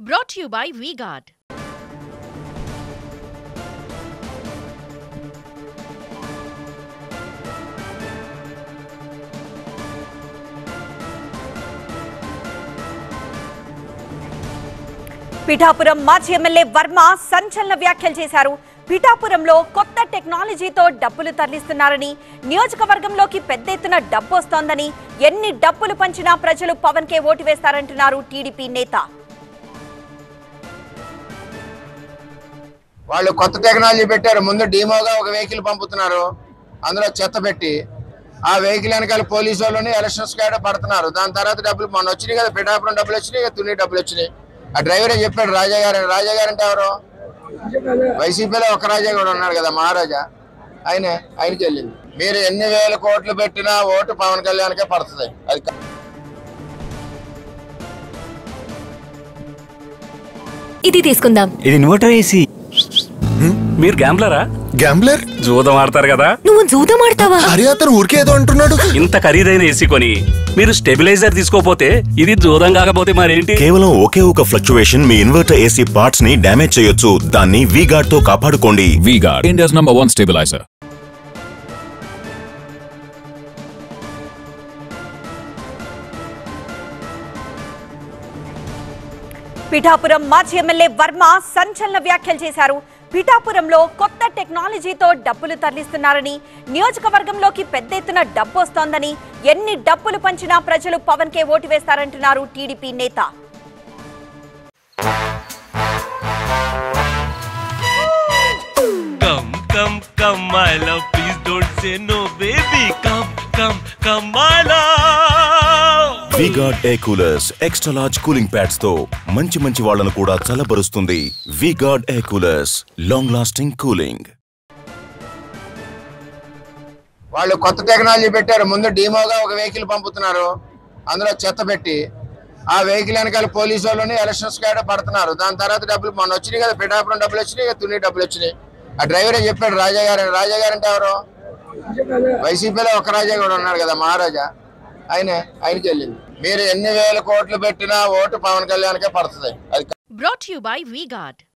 Brought to you by VGuard. Pithapuram మాజీ MLA Varma సంచలన వ్యాఖ్యలు చేశారు పిఠాపురంలో కొత్త టెక్నాలజీతో డబ్బులు తరలిస్తున్నారని నియోజకవర్గంలోకి పెద్ద ఎత్తున డబ్బు వస్తోందని ఎన్ని డబ్బులు పంచినా ప్రజలు పవన్ కే ఓటు వేస్తారంటున్నారు టీడీపీ నేత వాళ్ళు కొత్త టెక్నాలజీ పెట్టారు ముందు డీమోగా ఒక వెహికల్ పంపుతున్నారు అందులో చెత్త పెట్టి ఆ వెహికల్ వెనకాల పోలీసు వాళ్ళని ఎలక్షన్స్ కాడ పడుతున్నారు దాని తర్వాత డబ్బులు మొన్న వచ్చినాయి కదా పిఠాపురం డబ్బులు వచ్చినాయి ఇక తుని డబ్బులు వచ్చినాయి ఆ డ్రైవరే చెప్పాడు రాజా గారు అని. రాజా గారు అంటే ఎవరు వైసీపీలో ఒక రాజా కూడా ఉన్నాడు కదా మహారాజా ఆయనే ఆయనకి వెళ్ళింది మీరు ఎన్ని వేల కోట్లు పెట్టినా ఓటు పవన్ కళ్యాణ్కే పడుతుంది అది కా- ఇది తీసుకుందాం ఇది ఇన్వర్టర్ ఏసీ మీరు గ్యాంబ్లరా గ్యాంబ్లర్ జూదం ఆడతారు కదా నువ్వు జూదం ఆడతావా అరే అతను ఊరికే ఏదో అంటున్నాడు ఇంత ఖరీదైన ఏసీ కొని మీరు స్టెబిలైజర్ తీసుకోపోతే ఇది జూదం కాకపోతే మరేంటి కేవలం ఒకే ఒక ఫ్లక్చువేషన్ మీ ఇన్వర్టర్ ఏసీ పార్ట్స్ ని డ్యామేజ్ చేయొచ్చు దాన్ని వీగార్డ్ తో కాపాడుకోండి V-Guard, India's number one stabilizer. Pithapuram మాజీ ఎమ్మెల్యే వర్మ సంచలన వ్యాఖ్యలు చేశారు పిఠాపురంలో కొత్త టెక్నాలజీతో డబ్బులు తరలిస్తున్నారని నియోజకవర్గంలోకి పెద్ద ఎత్తున డబ్బు వస్తోందని ఎన్ని డబ్బులు పంచినా ప్రజలు పవన్ కే ఓటు వేస్తారంటున్నారు టీడీపీ నేత Come, come, come, my love. Please don't say no, baby. Come, come, come, my love. V-Guard air coolers extra large cooling pads తో మంచి మంచి వాళ్ళను కూడా చల్లబరుస్తుంది V-Guard air coolers long lasting cooling వాళ్ళు కొత్త టెక్నాలజీ పెట్టారు ముందు డీమోగా ఒక వెహికల్ పంపుతున్నారు అందులో చెత్త పెట్టి ఆ వెహికల్ వెనకాల పోలీసు వాళ్ళని ఎలక్షన్స్ కాడ పడుతున్నారు దాని తర్వాత డబ్బులు మొన్న వచ్చినాయి కదా పిఠాపురం డబ్బులు వచ్చినాయి ఇక తుని డబ్బులు వచ్చినాయి ఆ డ్రైవరే చెప్పాడు రాజా గారు అని. రాజా గారు అంటే ఎవరు వైసీపీలో ఒక రాజా కూడా ఉన్నాడు కదా మహారాజా ఆయనే ఆయనకి వెళ్ళింది మీరు ఎన్ని వేల కోట్లు పెట్టినా ఓటు పవన్ కళ్యాణ్కే పడుతుంది అది Brought to you by VGuard.